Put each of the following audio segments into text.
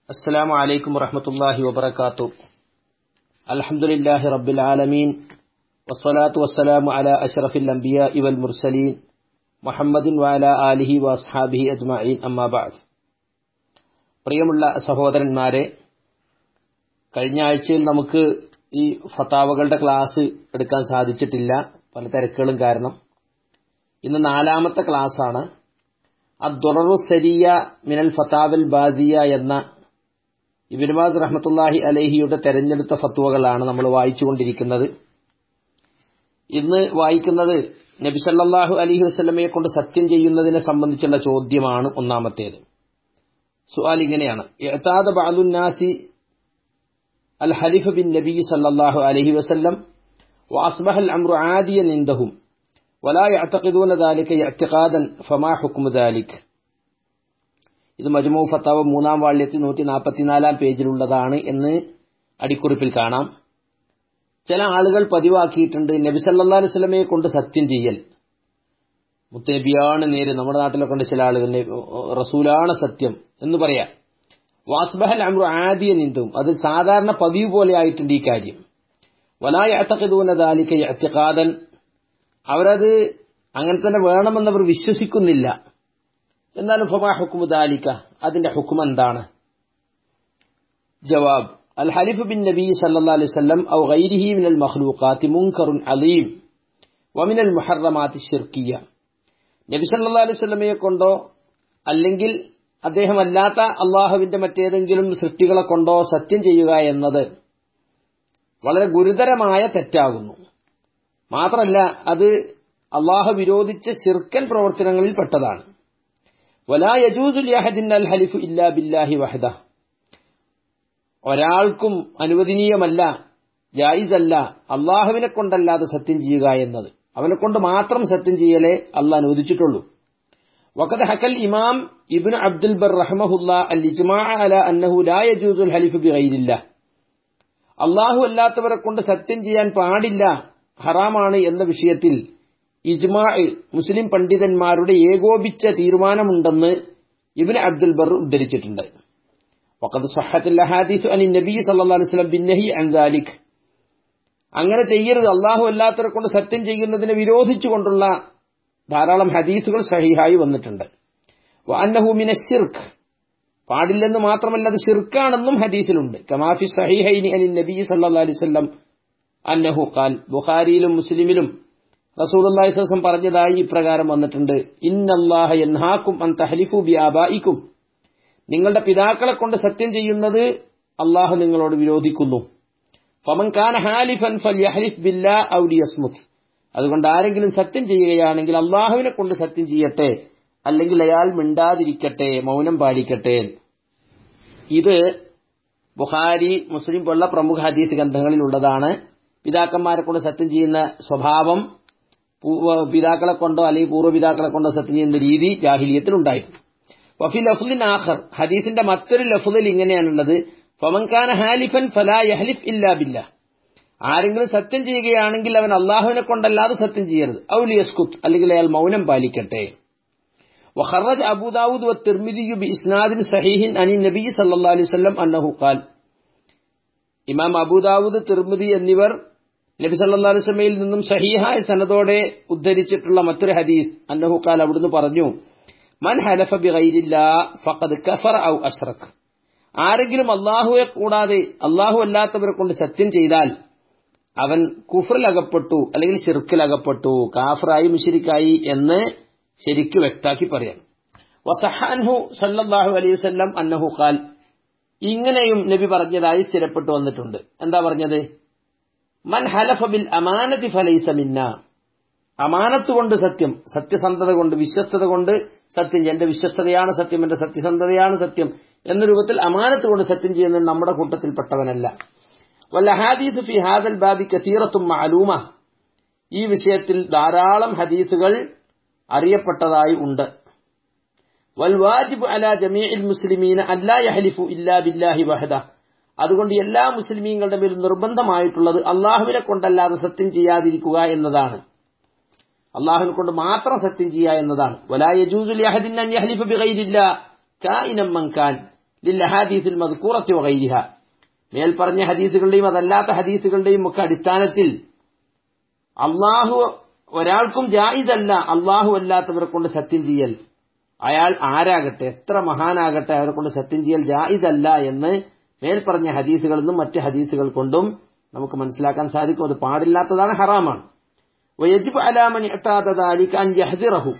السلام عليكم ورحمة الله وبركاته الحمد لله رب العالمين والصلاة والسلام على أشرف الأنبياء والمرسلين محمد وعلى آله وأصحابه أجمعين أما بعد പ്രിയമുള്ള സഹോദരന്മാരെ കഴിഞ്ഞ ആഴ്ചയിൽ നമുക്ക് ഈ ഫത്താവകളുടെ ക്ലാസ് എടുക്കാൻ സാധിച്ചിട്ടില്ല പല തിരക്കുകളും കാരണം ഇന്ന് നാലാമത്തെ ക്ലാസ്സാണ് അദ്ദുററു സരിയ മിനൽ ഫത്താവൽ ബാസിയ എന്ന ഇബിൻബാസ് റഹ്മത്തുല്ലാഹി അലഹിയുടെ തെരഞ്ഞെടുത്ത ഫത്വകളാണ് നമ്മൾ വായിച്ചുകൊണ്ടിരിക്കുന്നത് ഇന്ന് വായിക്കുന്നത് നബി സല്ലല്ലാഹു അലൈഹി വസല്ലമയെ കൊണ്ട് സത്യം ചെയ്യുന്നതിനെ സംബന്ധിച്ചുള്ള ചോദ്യമാണ് ഒന്നാമത്തേത് സുആൽ ഇങ്ങനെയാണ് ഇഅ്താദ ബഅദുൻ നാസി അൽ ഹലിഫ് ബിൻ നബി സല്ലല്ലാഹു അലൈഹി വസല്ലം وأصبح الأمر عاديا عندهم ولا يعتقدون ذلك اعتقادا فما حكم ذلك ഇത് മജ്മു ഫത്താവ് മൂന്നാം വാള്യത്തിൽ നൂറ്റി നാൽപ്പത്തിനാലാം പേജിലുള്ളതാണ് എന്ന് അടിക്കുറിപ്പിൽ കാണാം ചില ആളുകൾ പതിവാക്കിയിട്ടുണ്ട് നബി സല്ലാ അലൈഹി സ്വലമയെ കൊണ്ട് സത്യം ചെയ്യൽ മുത്തനബിയാണ് നേര് നമ്മുടെ നാട്ടിലൊക്കെ ഉണ്ട് ചില ആളുകൾ റസൂലാണ് സത്യം എന്ന് പറയാം വാസ്ബഹൽ അമ്രു ആദ്യ നിന്തും അത് സാധാരണ പതിവ് പോലെ ആയിട്ടുണ്ട് ഈ കാര്യം വലായ അത്തക്കതൂന ദാലിക്ക അത്യക്കാതൻ അവരത് അങ്ങനെ തന്നെ വേണമെന്നവർ വിശ്വസിക്കുന്നില്ല എന്നാലും ഫമാ ഹുക്കുമു ദാലിക്ക അതിന്റെ ഹുക്കും എന്താണ് ജവാബ് അൽ ഹലിഫ് ബിൻ നബി സല്ലല്ലാഹു അലൈഹി വസല്ലം ഔ ഗൈരിഹി മിനൽ മഖ്ലൂഖാത്തി മുൻകറുൻ അലീം വമിനൽ മുഹറമാത്തി ഷിർക്കിയ നബി സല്ലല്ലാഹു അലൈഹി വസല്ലമയെ കൊണ്ടോ അല്ലെങ്കിൽ അദ്ദേഹം അല്ലാത്ത അള്ളാഹുവിന്റെ മറ്റേതെങ്കിലും സൃഷ്ടികളെ കൊണ്ടോ സത്യം ചെയ്യുക എന്നത് വളരെ ഗുരുതരമായ തെറ്റാകുന്നു മാത്രമല്ല അത് അള്ളാഹു വിരോധിച്ച ശിർക്കൻ പ്രവർത്തനങ്ങളിൽ പെട്ടതാണ് വലാ യജൂസുൽ യഹദിൻ അൽ ഹലിഫു ഇല്ലാ ബില്ലാഹി വഹദ ഒരാൾക്കും അനുവദനീയമല്ല ജായിസല്ല അള്ളാഹുവിനെ കൊണ്ടല്ലാതെ സത്യം ചെയ്യുക എന്നത് അവനെ കൊണ്ട് മാത്രം സത്യം ചെയ്യലേ അള്ളാഹ് അനുവദിച്ചിട്ടുള്ളൂ وقد حكى الإمام ابن عبد البر رحمه الله الإجماع على أنه لا يجوز الحلف بغير الله അള്ളാഹു അല്ലാത്തവരെ കൊണ്ട് സത്യം ചെയ്യാൻ പാടില്ല ഹറാമാണ് എന്ന വിഷയത്തിൽ ഇജ്മാ മുസ്ലിം പണ്ഡിതന്മാരുടെ ഏകോപിച്ച തീരുമാനമുണ്ടെന്ന് ഇബിൻ അബ്ദുൽ ബർ ഉദ്ധരിച്ചിട്ടുണ്ട് وقد صحت الاحاديث عن النبي صلى الله عليه وسلم بالنهي عن ذلك അങ്ങനെ ചെയ്യരുത് അള്ളാഹു അല്ലാത്തവരെ കൊണ്ട് സത്യം ചെയ്യുന്നതിനെ വിരോധിച്ചുകൊണ്ടുള്ള ധാരാളം ഹദീസുകൾ സഹിഹായി വന്നിട്ടുണ്ട് അന്നഹു മിന ഷിർക്ക് പാടില്ലെന്ന് മാത്രമല്ല അത് ഷിർക്കാണെന്നും ഹദീസിലുണ്ട് കമാഫി സഹിഹൈനി അനി നബി സല്ലല്ലാഹു അലൈഹി വസല്ലം അന്നഹു ഖാൽ ബുഖാരിയിലും മുസ്ലിമിലും റസൂലുള്ളാഹി സ്വല്ലം പറഞ്ഞതായി ഇപ്രകാരം വന്നിട്ടുണ്ട് ഇന്നല്ലാഹ യൻഹാക്കും അൻ തഹ്ലിഫു ബി ആബായിക്കും നിങ്ങളുടെ പിതാക്കളെ കൊണ്ട് സത്യം ചെയ്യുന്നത് അള്ളാഹു നിങ്ങളോട് വിരോധിക്കുന്നു ഫമൻ കാന ഹാലിഫൻ ഫൽയഹ്ലിഫ് ബില്ലാ ഔ ലിയസ്മുത് അതുകൊണ്ട് ആരെങ്കിലും സത്യം ചെയ്യുകയാണെങ്കിൽ അള്ളാഹുവിനെ കൊണ്ട് സത്യം ചെയ്യട്ടെ അല്ലെങ്കിൽ അയാൾ മിണ്ടാതിരിക്കട്ടെ മൗനം പാലിക്കട്ടെ ഇത് ബുഹാരി മുസ്ലിം പോലുള്ള പ്രമുഖ ഹദീസ് ഗ്രന്ഥങ്ങളിലുള്ളതാണ് പിതാക്കന്മാരെ കൊണ്ട് സത്യം ചെയ്യുന്ന സ്വഭാവം പിതാക്കളെ കൊണ്ടോ അല്ലെങ്കിൽ പൂർവ്വപിതാക്കളെ കൊണ്ടോ സത്യം ചെയ്യുന്ന രീതി ജാഹിലിയത്തിൽ ഉണ്ടായിരുന്നു വഫി ലഫ്ലിൻ ആഖർ ഹദീസിന്റെ മറ്റൊരു ലഫ്ലിൽ ഇങ്ങനെയാണുള്ളത് ഫമൻഖാന ഹാലിഫൻ ഫലാ യഹ്ലിഫ് ഇല്ലാ ബില്ല ആരെങ്കിലും സത്യം ചെയ്യുകയാണെങ്കിൽ അവൻ അള്ളാഹുവിനെ കൊണ്ടല്ലാതെ സത്യം ചെയ്യരുത് ഔലിയസ്കുത്ത് അല്ലെങ്കിൽ അയാൾ മൗനം പാലിക്കട്ടെ وخرج أبو داود والترمذي بإسناد صحيح عن النبي صلى الله عليه وسلم أنه قال ഇമാം അബൂദാവൂദ് തിർമിതി എന്നിവർ നബി സല്ലാ അലുസമയിൽ നിന്നും സഹീഹായ സനദോടെ ഉദ്ധരിച്ചിട്ടുള്ള മറ്റൊരു ഹദീസ് അന്നഹു ഖാൽ അവിടുന്ന് പറഞ്ഞു മൻ ഹലഫ ബിഗൈരില്ലാ ഫഖദ് കഫർ ഔ അഷ്റഖ് ആരെങ്കിലും അള്ളാഹുവെ കൂടാതെ അള്ളാഹു അല്ലാത്തവരെ കൊണ്ട് സത്യം ചെയ്താൽ അവൻ കുഫറിലകപ്പെട്ടു അല്ലെങ്കിൽ ഷിർക്കിലകപ്പെട്ടു കാഫറായി മുഷിരിക്കായി എന്ന് ശരിക്ക് വ്യക്താക്കി പറയാം വസഹാൻഹു സല്ലല്ലാഹു അലൈഹി വസല്ലം അന്നഹു ഖാൽ ഇങ്ങനെയും നബി പറഞ്ഞതായി സ്ഥിരപ്പെട്ടു വന്നിട്ടുണ്ട് എന്താ പറഞ്ഞത് മൻ ഹലഫ ബിൽ അമാനതി ഫലൈസ മിന്ന അമാനത്ത് കൊണ്ട് സത്യം സത്യസന്ധത കൊണ്ട് വിശ്വസ്തത കൊണ്ട് സത്യം എന്റെ വിശ്വസ്തതയാണ് സത്യം എന്റെ സത്യസന്ധതയാണ് സത്യം എന്ന രൂപത്തിൽ അമാനത്ത് കൊണ്ട് സത്യം ചെയ്യുന്നത് നമ്മുടെ കൂട്ടത്തിൽപ്പെട്ടവനല്ല വല്ലഹാദീസ് ഫി ഹാദൽ ബാബി കസീറത്തും മാലൂമ ഈ വിഷയത്തിൽ ധാരാളം ഹദീസുകൾ അറിയപ്പെട്ടതായി ഉണ്ട് വൽവാജിബ് അല ജമീഇൽ മുസ്ലിമീന അല്ലാ യഹ്ലിഫു ഇല്ലാ ബില്ലാഹി വഹദ അതുകൊണ്ട് എല്ലാ മുസ്ലിമീങ്ങളുടെ മേൽ നിർബന്ധമായിട്ടുള്ളത് അള്ളാഹുവിനെ കൊണ്ടല്ലാതെ സത്യം ചെയ്യാതിരിക്കുക എന്നതാണ് അള്ളാഹുവിനെ കൊണ്ട് മാത്രം സത്യം ചെയ്യുക എന്നതാണ് വലാ യജൂസുൽ യഹദിൻ അൻ യഹ്ലിഫ ബിഗൈരില്ലാ കായിനം മൻകാൻ ലിൽ ഹദീസിൽ മദ്കൂറത്തി വഗൈരിഹ മേൽപ്പറഞ്ഞ ഹദീസുകളുടെയും അതല്ലാത്ത ഹദീസുകളുടെയും ഒക്കെ അടിസ്ഥാനത്തിൽ അള്ളാഹു ഒരാൾക്കും ജായിസ് അല്ല അള്ളാഹു അല്ലാത്തവരെ കൊണ്ട് സത്യം ചെയ്യൽ അയാൾ ആരാകട്ടെ എത്ര മഹാനാകട്ടെ അവരെ കൊണ്ട് സത്യം ചെയ്യൽ ജായിസ് അല്ല എന്ന് മേൽപ്പറഞ്ഞ ഹദീസുകളിൽ നിന്നും മറ്റ് ഹദീസുകൾ കൊണ്ടും നമുക്ക് മനസ്സിലാക്കാൻ സാധിക്കും അത് പാടില്ലാത്തതാണ് ഹറാമാണ് വയജിബ് അലാമൻ എട്ടാത്തതാലിക്ക് അൻ യഹദിറഹു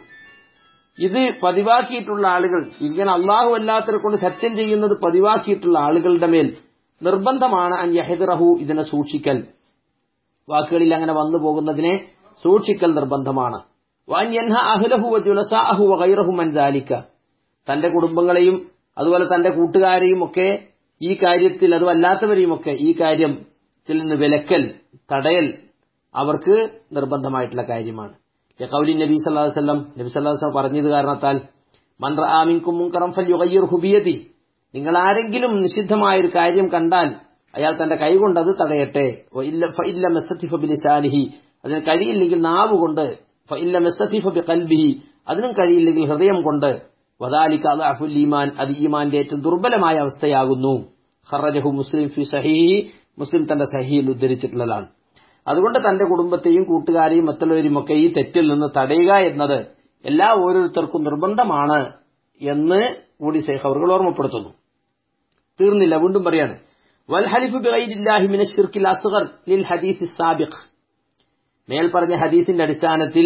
ഇത് പതിവാക്കിയിട്ടുള്ള ആളുകൾ ഇങ്ങനെ അള്ളാഹു അല്ലാത്തവരെ കൊണ്ട് സത്യം ചെയ്യുന്നത് പതിവാക്കിയിട്ടുള്ള ആളുകളുടെ മേൽ നിർബന്ധമാണ് അൻ യഹദിറഹു ഇതിനെ സൂക്ഷിക്കൽ വാക്കുകളിൽ അങ്ങനെ വന്നു പോകുന്നതിനെ സൂക്ഷിക്കൽ നിർബന്ധമാണ് വാൻ യൻഹ അഹ്ലഹു വ ജുലസാഅഹു വ ഗൈറഹു മൻ ദാലിക തന്റെ കുടുംബങ്ങളെയും അതുപോലെ തന്റെ കൂട്ടുകാരെയും ഒക്കെ ഈ കാര്യത്തിൽ അതുമല്ലാത്തവരെയും ഒക്കെ ഈ കാര്യത്തിൽ നിന്ന് വിലക്കൽ തടയൽ അവർക്ക് നിർബന്ധമായിട്ടുള്ള കാര്യമാണ് യഖൗലി നബി സല്ലല്ലാഹു അലൈഹി വസല്ലം നബി സല്ലല്ലാഹു അലൈഹി വസല്ലം പറഞ്ഞത് കാരണത്താൽ മൻ റആ മിൻകും മുൻകറൻ ഫൽയുഗയ്യിർഹു ബിയദി നിങ്ങൾ ആരെങ്കിലും നിഷിദ്ധമായ ഒരു കാര്യം കണ്ടാൽ അയാൾ തന്റെ കൈകൊണ്ട് അത് തടയട്ടെ ഫഇല്ല മസ്തതിഫ ബിലിസാനിഹി അതിന് കഴിയില്ലെങ്കിൽ നാവ് കൊണ്ട് ഫഇല്ല മസ്തതിഫ ബിഖൽബിഹി അതിനും കഴിയില്ലെങ്കിൽ ഹൃദയം കൊണ്ട് വദാലിക അദ്അഫുൽ ഈമാൻ അത് ഈമാന്റെ ഏറ്റവും ദുർബലമായ അവസ്ഥയാകുന്നു ഖറജഹു മുസ്ലിം ഫി സഹീഹി മുസ്ലിം തന്റെ സഹീൽ ഉദ്ധരിച്ചിട്ടുള്ളതാണ് അതുകൊണ്ട് തന്റെ കുടുംബത്തെയും കൂട്ടുകാരെയും മറ്റുള്ളവരും ഒക്കെ ഈ തെറ്റിൽ നിന്ന് തടയുക എന്നത് എല്ലാ ഓരോരുത്തർക്കും നിർബന്ധമാണ് എന്ന് കൂടി ശേഖ് അവർ ഓർമ്മപ്പെടുത്തുന്നു തീർന്നില്ല വീണ്ടും പറയാണ് വൽ ഹലിഫു ബിഗൈരില്ലാഹി മിന ശിർക്കിൽ അസ്ഗർ ലിൽ ഹദീസ് സാബിഖ് മേൽ പറഞ്ഞ ഹദീസിന്റെ അടിസ്ഥാനത്തിൽ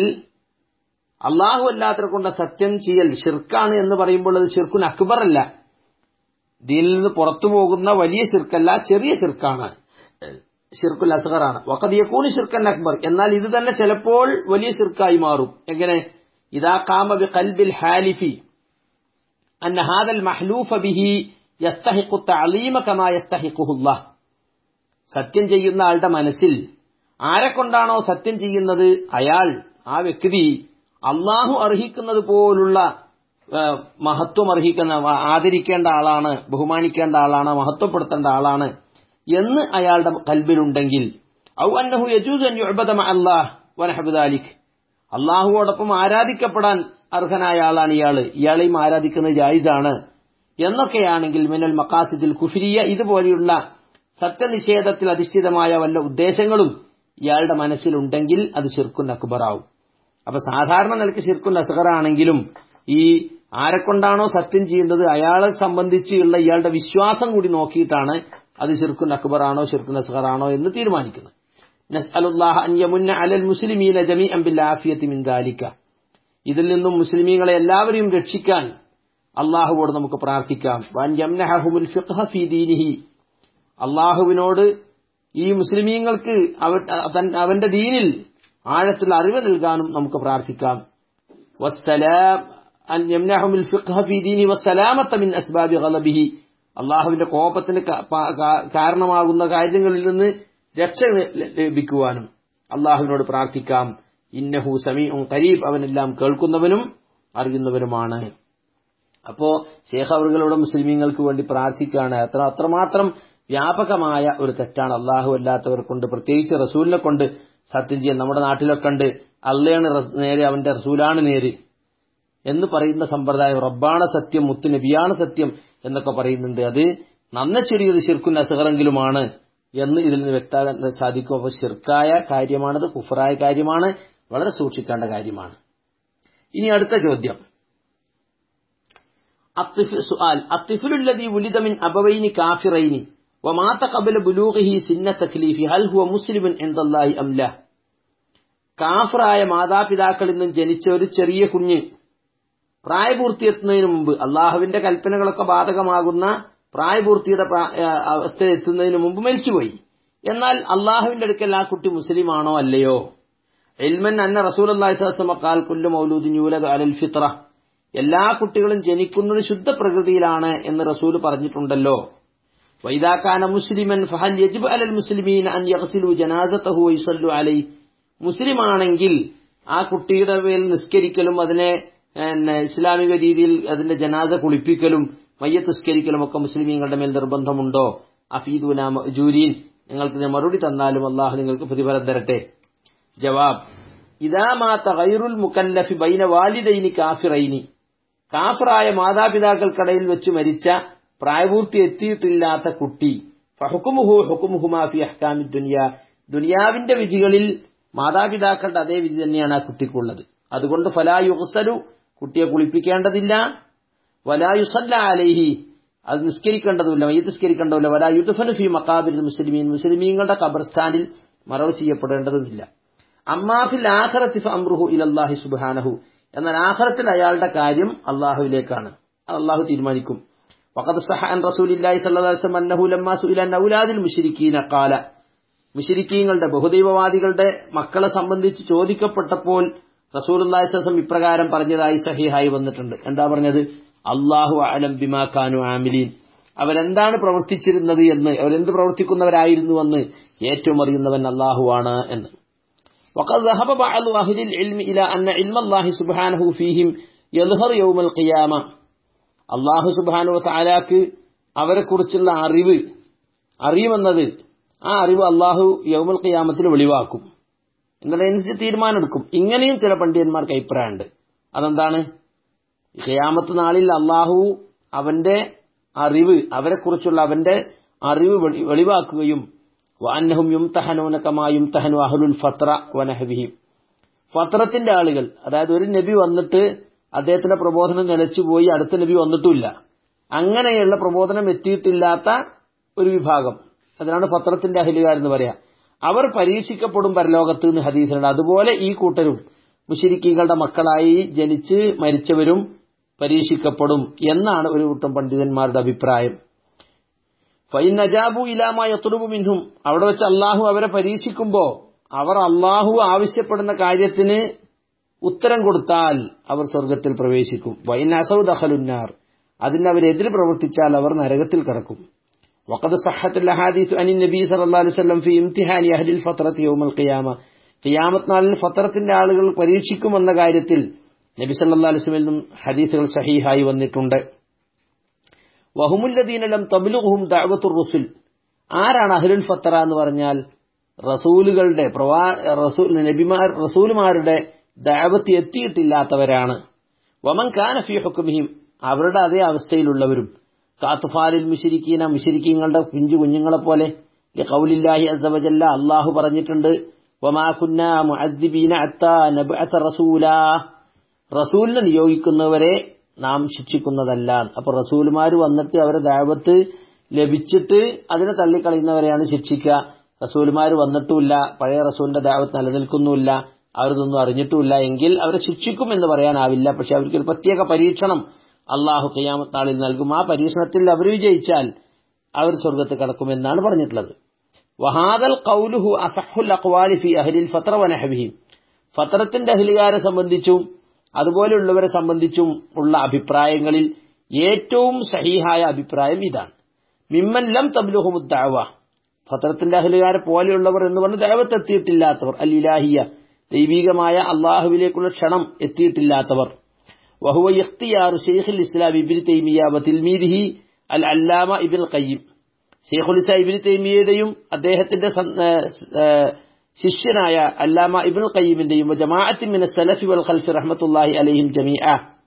അള്ളാഹു അല്ലാത്തവരെ കൊണ്ട് സത്യം ചെയ്യൽ ഷിർക്കാണ് എന്ന് പറയുമ്പോൾ അത് ഷിർക്കുൻ അക്ബർ അല്ല ദീനിൽ നിന്ന് പുറത്തു പോകുന്ന വലിയ ഷിർക്കല്ല ചെറിയ ഷിർക്കാണ് ഷിർക്കുൽ അസ്ഗറാണ് വക്കതിയക്കൂന് ഷിർക്കൻ അക്ബർ എന്നാൽ ഇത് തന്നെ ചിലപ്പോൾ വലിയ ഷിർക്കായി മാറും എങ്ങനെ ഇതാ കാമ ബി കൽബിൽ ഹാലിഫി അന്ന ഹാദൽ മഹ്ലൂഫ ബിഹി യസ്തഹിഖു തഅലീമ കമാ യസ്തഹിഖുഹുല്ലാഹ് സത്യം ചെയ്യുന്ന ആളുടെ മനസ്സിൽ ആരെക്കൊണ്ടാണോ സത്യം ചെയ്യുന്നത് അയാൾ ആ വ്യക്തി അള്ളാഹു അർഹിക്കുന്നത് പോലുള്ള മഹത്വം അർഹിക്കുന്ന ആദരിക്കേണ്ട ആളാണ് ബഹുമാനിക്കേണ്ട ആളാണ് മഹത്വപ്പെടുത്തേണ്ട ആളാണ് എന്ന് അയാളുടെ കൽബിലുണ്ടെങ്കിൽ ഔ അന്നഹു യജൂസ് അൻ യുഅബദ അല്ലാഹ് വനഹബുദാലിക് അള്ളാഹുവോടൊപ്പം ആരാധിക്കപ്പെടാൻ അർഹനായ ആളാണ് ഇയാള് ഇയാളെയും ആരാധിക്കുന്നത് ജായിസാണ് എന്നൊക്കെയാണെങ്കിൽ മിനൽ മക്കാസിദിൽ കുഫിരിയ ഇതുപോലെയുള്ള സത്യനിഷേധത്തിൽ അധിഷ്ഠിതമായ വല്ല ഉദ്ദേശങ്ങളും ഇയാളുടെ മനസ്സിലുണ്ടെങ്കിൽ അത് ഷിർക്കുൻ അക്ബറാവും അപ്പൊ സാധാരണ നിലയ്ക്ക് ഷിർക്കുൻ അസ്ഗറാണെങ്കിലും ഈ ആരെക്കൊണ്ടാണോ സത്യം ചെയ്യുന്നത് അയാളെ സംബന്ധിച്ചുള്ള ഇയാളുടെ വിശ്വാസം കൂടി നോക്കിയിട്ടാണ് അത് ഷിർക്കുൻ അക്ബറാണോ ഷിർക്കുൻ അസ്ഗറാണോ എന്ന് തീരുമാനിക്കുന്നത് നസ്അലുല്ലാഹ അൻ യമുന്ന അലൽ മുസ്ലിമീന ജമീഅൻ ബിൽ ആഫിയത്തി മിൻ ദാലിക ഇതിൽ നിന്നും മുസ്ലിമീങ്ങളെ എല്ലാവരെയും രക്ഷിക്കാൻ അള്ളാഹുവോട് നമുക്ക് പ്രാർത്ഥിക്കാം വൻ യംനഹുൽ ഫിഖ്ഹ ഫീ ദീനിഹി അള്ളാഹുവിനോട് ഈ മുസ്ലിമീങ്ങൾക്ക് അവന്റെ ദീനിൽ ആഴത്തുള്ള അറിവ് നൽകാനും നമുക്ക് പ്രാർത്ഥിക്കാം അള്ളാഹുവിന്റെ കോപത്തിന് കാരണമാകുന്ന കാര്യങ്ങളിൽ നിന്ന് രക്ഷ ലഭിക്കുവാനും അള്ളാഹുവിനോട് പ്രാർത്ഥിക്കാം ഇന്നഹു സമീഉം കരീബ് അവനെല്ലാം കേൾക്കുന്നവനും അറിയുന്നവനുമാണ് അപ്പോ ശേഖ് അവറുകളുടെ മുസ്ലിമീങ്ങൾക്ക് വേണ്ടി പ്രാർത്ഥിക്കുകയാണ് അത്ര അത്രമാത്രം വ്യാപകമായ ഒരു തെറ്റാണ് അള്ളാഹു അല്ലാത്തവർ കൊണ്ട് പ്രത്യേകിച്ച് റസൂലിനെ കൊണ്ട് സത്യം ചെയ്യാൻ നമ്മുടെ നാട്ടിലൊക്കെ ഉണ്ട് അള്ളയാണ് നേരെ അവന്റെ റസൂലാണ് നേര് എന്ന് പറയുന്ന സമ്പ്രദായം റബ്ബാണ് സത്യം മുത്തു നബിയാണ് സത്യം എന്നൊക്കെ പറയുന്നുണ്ട് അത് നന്ന ചെറിയൊരു ശിർക്കുൻ അസുഖറെങ്കിലുമാണ് എന്ന് ഇതിൽ നിന്ന് വ്യക്തമാക്കാൻ സാധിക്കും അപ്പോൾ ശിർക്കായ കാര്യമാണത് കുഫറായ കാര്യമാണ് വളരെ സൂക്ഷിക്കേണ്ട കാര്യമാണ് ഇനി അടുത്ത ചോദ്യം സുആൽ അത്തിഫുലുല്ലദി വുലിദ മിൻ അബവൈനി കാഫിറൈനി ومات قبل بلوغه سن التكليف هل هو مسلم عند الله ام لا കാഫറായ മാതാപിതാക്കളിൽ നിന്നും ജനിച്ച ഒരു ചെറിയ കുഞ്ഞ് പ്രായപൂർത്തിയെത്തുന്നതിന് മുമ്പ് അള്ളാഹുവിന്റെ കൽപ്പനകളൊക്കെ ബാധകമാകുന്ന പ്രായപൂർത്തിയുടെ അവസ്ഥയെത്തുന്നതിന് മുമ്പ് മരിച്ചുപോയി എന്നാൽ അള്ളാഹുവിന്റെ അടുക്കൽ ആ കുട്ടി മുസ്ലിമാണോ അല്ലയോ എൽമൻ അന്ന റസൂൽ അള്ളാഹിസ്മക്കാൽ കുല്ലു മൗലൂദിൻ യൂലദ് അലൽ ഫിത്ര എല്ലാ കുട്ടികളും ജനിക്കുന്നത് ശുദ്ധ പ്രകൃതിയിലാണ് എന്ന് റസൂൽ പറഞ്ഞിട്ടുണ്ടല്ലോ വൈദാക്കാന മുസ്ലിമൻ ഫഹൽ യജിബ് അലൽ മുസ്ലിമീൻ അൻ യഗ്സിലു ജനാസതഹു വയസല്ലു അലൈ മുസ്ലിമാണെങ്കിൽ ആ കുട്ടിയുടെ മേൽ നിസ്കരിക്കലും അതിനെ ഇസ്ലാമിക രീതിയിൽ അതിന്റെ ജനാസ കുളിപ്പിക്കലും മയ്യത്ത് നിസ്കരിക്കലും ഒക്കെ മുസ്ലിമീങ്ങളുടെ മേൽ നിർബന്ധമുണ്ടോ അഫീദുന ജൂരീൻ നിങ്ങൾക്ക് മറുപടി തന്നാലും അള്ളാഹു നിങ്ങൾക്ക് പ്രതിഫലം തരട്ടെ ജവാബ് ഇതാ മാത്ത ഗൈറുൽ മുക്കല്ലഫി ബൈന വാലിദൈനി കാഫിറൈനി കാഫിറായ മാതാപിതാക്കൾക്കിടയിൽ വെച്ച് മരിച്ച പ്രായപൂർത്തി എത്തിയിട്ടില്ലാത്ത കുട്ടി ഫഹുക്കുമുഹു ഹുക്കുമുഹുമാ ഫി അഹ്കാമി ദുനിയ ദുനിയാവിന്റെ വിധികളിൽ മാതാപിതാക്കളുടെ അതേ വിധി തന്നെയാണ് ആ കുട്ടിക്കുള്ളത് അതുകൊണ്ട് ഫലാ യുഹ്സലു കുട്ടിയെ കുളിപ്പിക്കേണ്ടതില്ല വലാ യുസല്ല അലൈഹി അത് നിസ്കരിക്കേണ്ടതുമില്ല മയ്യത്ത് നിസ്കരിക്കേണ്ടതില്ല വലാ യുദ്ഫനു ഫി മക്കാബിൽ മുസ്ലിമീൻ മുസ്ലിമീങ്ങളുടെ ഖബർസ്ഥാനിൽ മറവ് ചെയ്യപ്പെടേണ്ടതുമില്ല അമ്മാഫിൽ ആഖറത്തി അമ്രുഹു ഇലല്ലാഹി സുബ്ഹാനഹു എന്നാൽ ആഖറത്തിൽ അയാളുടെ കാര്യം അള്ളാഹുവിലേക്കാണ് അത് അള്ളാഹു തീരുമാനിക്കും وقد صح عن رسول الله صلى الله عليه وسلم أنه لما سئل عن أولاد المشركين قال മുഷിരിക്കീങ്ങളുടെ ബഹുദൈവവാദികളുടെ മക്കളെ സംബന്ധിച്ച് ചോദിക്കപ്പെട്ടപ്പോൾ റസൂലുള്ളാഹി സ്വലം ഇപ്രകാരം പറഞ്ഞതായി സഹിഹായി വന്നിട്ടുണ്ട് എന്താ പറഞ്ഞത് അള്ളാഹു അലം ബിമാ ഖാനു ആമിലീൻ അവരെന്താണ് പ്രവർത്തിച്ചിരുന്നത് എന്ന് അവരെന്ത് പ്രവർത്തിക്കുന്നവരായിരുന്നുവെന്ന് ഏറ്റവും അറിയുന്നവൻ അള്ളാഹുവാണ് എന്ന് وقد ذهب بعض أهل العلم إلى أن علم الله سبحانه فيهم يظهر يوم القيامة അള്ളാഹു സുബാനു താലാക്ക് അവരെക്കുറിച്ചുള്ള അറിവ് അറിയുമെന്നത് ആ അറിവ് അള്ളാഹു യൗമുൽ ഖിയാമത്തിൽ വെളിവാക്കും എന്നതനുസരിച്ച് തീരുമാനമെടുക്കും ഇങ്ങനെയും ചില പണ്ഡിതന്മാർക്ക് അഭിപ്രായമുണ്ട് അതെന്താണ് ഖിയാമത്ത് നാളിൽ അള്ളാഹു അവന്റെ അറിവ് അവരെക്കുറിച്ചുള്ള അവന്റെ അറിവ് വെളി- വെളിവാക്കുകയും വാന്നഹും യുംതഹനൂനകമായും തഹനു അഹ്ലുൽ ഫത്ര വനഹബിഹിം ഫത്രത്തിന്റെ ആളുകൾ അതായത് ഒരു നബി വന്നിട്ട് അദ്ദേഹത്തിന്റെ പ്രബോധനം നിലച്ചുപോയി അടുത്ത നബി വന്നിട്ടുമില്ല അങ്ങനെയുള്ള പ്രബോധനം എത്തിയിട്ടില്ലാത്ത ഒരു വിഭാഗം അതിനാണ് ഫത്രത്തിന്റെ അഹിലുകാരെന്ന് പറയാം അവർ പരീക്ഷിക്കപ്പെടും പരലോകത്ത് എന്ന് ഹദീസിലുണ്ട് അതുപോലെ ഈ കൂട്ടരും മുഷിരിക്കീകളുടെ മക്കളായി ജനിച്ച് മരിച്ചവരും പരീക്ഷിക്കപ്പെടും എന്നാണ് ഒരു കൂട്ടം പണ്ഡിതന്മാരുടെ അഭിപ്രായം ഫൈൻ നജാബു ഇലാമ യത്തുടുബു മിൻഹും അവിടെ വെച്ച് അള്ളാഹു അവരെ പരീക്ഷിക്കുമ്പോ അവർ അള്ളാഹു ആവശ്യപ്പെടുന്ന കാര്യത്തിന് ഉത്തരം കൊടുത്താൽ അവർ സ്വർഗത്തിൽ പ്രവേശിക്കും വൈൻ അസൗ ദഹലുന്നാർ അതിന് അവരെതിര് പ്രവർത്തിച്ചാൽ അവർ നരകത്തിൽ കടക്കും وقد صحت الاحاديث عن النبي صلى الله عليه وسلم في امتحان اهل الفتره يوم القيامه ഖിയാമത്ത് നാളിൽ ഫത്രത്തിന്റെ ആളുകൾ പരീക്ഷിക്കുമെന്ന കാര്യത്തിൽ നബി സല്ലല്ലാഹു അലൈഹി വസല്ലം നിന്നും ഹദീസുകൾ സഹീഹായി വന്നിട്ടുണ്ട് വഹുമുല്ലദീനലം തബ്ലുഹും ദഅവത്തുർ റുസുൽ ആരാണ് അഹ്ലുൽ ഫത്ര എന്ന് പറഞ്ഞാൽ റസൂലുകളുടെ പ്രവാ റസൂൽ നബിമാർ റസൂലുമാരുടെ ദഅവത്ത് എത്തിയിട്ടില്ലാത്തവരാണ് വമൻ കാന ഫീ ഹുക്മിഹിം അവരുടെ അതേ അവസ്ഥയിലുള്ളവരും കാത്തുഫാലിൽ മുഷിരിക്കീന മുഷിരിക്കീങ്ങളുടെ പിഞ്ചു കുഞ്ഞുങ്ങളെ പോലെ ഖൗലില്ലാഹി അസ്സവജല്ല അള്ളാഹു പറഞ്ഞിട്ടുണ്ട് വമാ കുന്ന മുഅദ്ദിബീന അത്താ നബ്അത റസൂലാ റസൂലിനെ നിയോഗിക്കുന്നവരെ നാം ശിക്ഷിക്കുന്നതല്ല അപ്പൊ റസൂലുമാർ വന്നിട്ട് അവരെ ദാവത്ത് ലഭിച്ചിട്ട് അതിനെ തള്ളിക്കളയുന്നവരെയാണ് ശിക്ഷിക്കുക റസൂലുമാർ വന്നിട്ടുമില്ല പഴയ റസൂലിന്റെ ദാവത്ത് നിലനിൽക്കുന്നുമില്ല അവരിതൊന്നും അറിഞ്ഞിട്ടുമില്ല എങ്കിൽ അവരെ ശിക്ഷിക്കും എന്ന് പറയാനാവില്ല പക്ഷെ അവർക്ക് ഒരു പ്രത്യേക പരീക്ഷണം അള്ളാഹു ഖിയാമത്ത് നാളിൽ നൽകും ആ പരീക്ഷണത്തിൽ അവർ വിജയിച്ചാൽ അവർ സ്വർഗത്ത് കടക്കുമെന്നാണ് പറഞ്ഞിട്ടുള്ളത് വഹാദൽ കൗലുഹു അസഹുൽ അഖ്വാലി ഫി അഹ്ലിൽ ഫത്ര വനഹബിഹിം ഫത്രത്തിന്റെ അഹ്ലുകാരെ സംബന്ധിച്ചും അതുപോലെയുള്ളവരെ സംബന്ധിച്ചും ഉള്ള അഭിപ്രായങ്ങളിൽ ഏറ്റവും സഹീഹായ അഭിപ്രായം ഇതാണ് മിമ്മൻ ലം തബ്ലുഹുമുദ്ദാവ ഫത്രത്തിന്റെ അഹ്ലുകാരെ പോലെയുള്ളവർ എന്ന് പറഞ്ഞ് ദൈവത്തെത്തിയിട്ടില്ലാത്തവർ അൽ ഇലാഹിയ ദൈവികമായ അള്ളാഹുവിലേക്കുള്ള ക്ഷണം എത്തിയിട്ടില്ലാത്തവർ വഹുവ ഇഖ്തിയാറു ഷെയ്ഖുൽ ഇസ്ലാം ഇബിൻ തൈമിയ വതിൽമീദിഹി അൽ അല്ലാമ ഇബിൻ ഖയ്യിം ഷെയ്ഖുൽ ഇസ്ലാം ഇബിൻ തൈമിയയുടെയും അദ്ദേഹത്തിന്റെ സം- ഏഹ് ഏഹ് ശിഷ്യനായ അല്ലാമ ഇബിൻ ഖയ്യിമിന്റെയും ജമാഅത്തിൻ മിന സലഫി വൽ ഖൽഫി റഹ്മത്തുള്ളാഹി അലൈഹിം ജമീഅ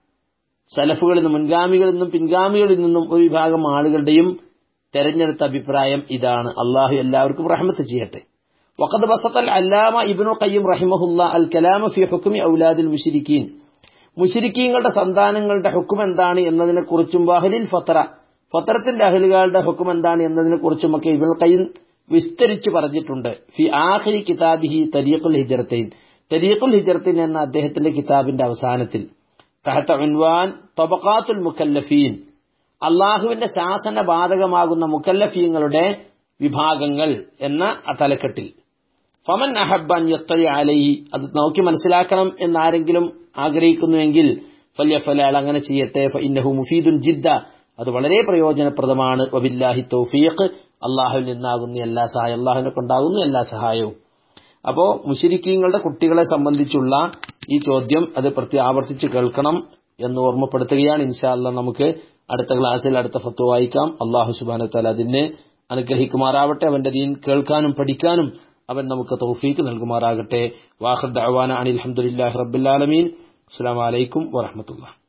സലഫുകളിൽ നിന്നും മുൻഗാമികളിൽ നിന്നും പിൻഗാമികളിൽ നിന്നും ഒരു വിഭാഗം ആളുകളുടെയും തെരഞ്ഞെടുത്ത അഭിപ്രായം ഇതാണ് അള്ളാഹു എല്ലാവർക്കും റഹ്മത്ത് ചെയ്യട്ടെ وقد بسط العلامة ابن القيم رحمه الله الكلام في حكم أولاد المشركين മുഷിരിക്കീങ്ങളുടെ സന്താനങ്ങളുടെ ഹുക്കും എന്താണ് എന്നതിനെ കുറിച്ചും അഹലിൽ ഫത്ര ഫത്രത്തിന്റെ അഹലുകാരുടെ ഹുക്കും എന്താണ് എന്നതിനെ കുറിച്ചുമൊക്കെ ഇബിൻ ഖയ്യിം വിസ്തരിച്ചു പറഞ്ഞിട്ടുണ്ട് ഫി ആഖിരി കിതാബിഹി തരീഖുൽ ഹിജറത്തൈൻ തരീഖുൽ ഹിജറത്തൈൻ എന്ന അദ്ദേഹത്തിന്റെ കിതാബിന്റെ അവസാനത്തിൽ തഹത്ത ഉൻവാൻ തബഖാത്തുൽ മുക്കല്ലഫീൻ അള്ളാഹുവിന്റെ ശാസന ബാധകമാകുന്ന മുക്കല്ലഫീങ്ങളുടെ വിഭാഗങ്ങൾ എന്ന ആ തലക്കെട്ടിൽ ഫമൻ അഹബ്ബൻ യത്തലി അലൈഹി അത് നോക്കി മനസ്സിലാക്കണം എന്നാരെങ്കിലും ആഗ്രഹിക്കുന്നുവെങ്കിൽ ഫല്യഫല അയാൾ അങ്ങനെ ചെയ്യട്ടെ ഇന്നഹു മുഫീദുൻ ജിദ്ദ അത് വളരെ പ്രയോജനപ്രദമാണ് വബില്ലാഹി തൗഫീഖ് അള്ളാഹുവിൽ നിന്നാകുന്ന എല്ലാ സഹായം അള്ളാഹുവിനെ കൊണ്ടാകുന്ന എല്ലാ സഹായവും അപ്പോ മുഷിരിക്കീങ്ങളുടെ കുട്ടികളെ സംബന്ധിച്ചുള്ള ഈ ചോദ്യം അത് പ്രത്യേക ആവർത്തിച്ച് കേൾക്കണം എന്ന് ഓർമ്മപ്പെടുത്തുകയാണ് ഇൻഷാല്ല നമുക്ക് അടുത്ത ക്ലാസ്സിൽ അടുത്ത ഫത്വ വായിക്കാം അള്ളാഹു സുബാന തല അതിനെ അനുഗ്രഹിക്കുമാറാവട്ടെ അവന്റെ ദീൻ കേൾക്കാനും പഠിക്കാനും അവൻ നമുക്ക് തൗഫീക്ക് നൽകുമാറാകട്ടെ വാഹർ ദഅവാന അനിൽ അൽഹംദുലില്ലാഹി റബ്ബിൽ ആലമീൻ അസ്സലാമു അലൈക്കും വറഹ്മത്തുള്ളാഹി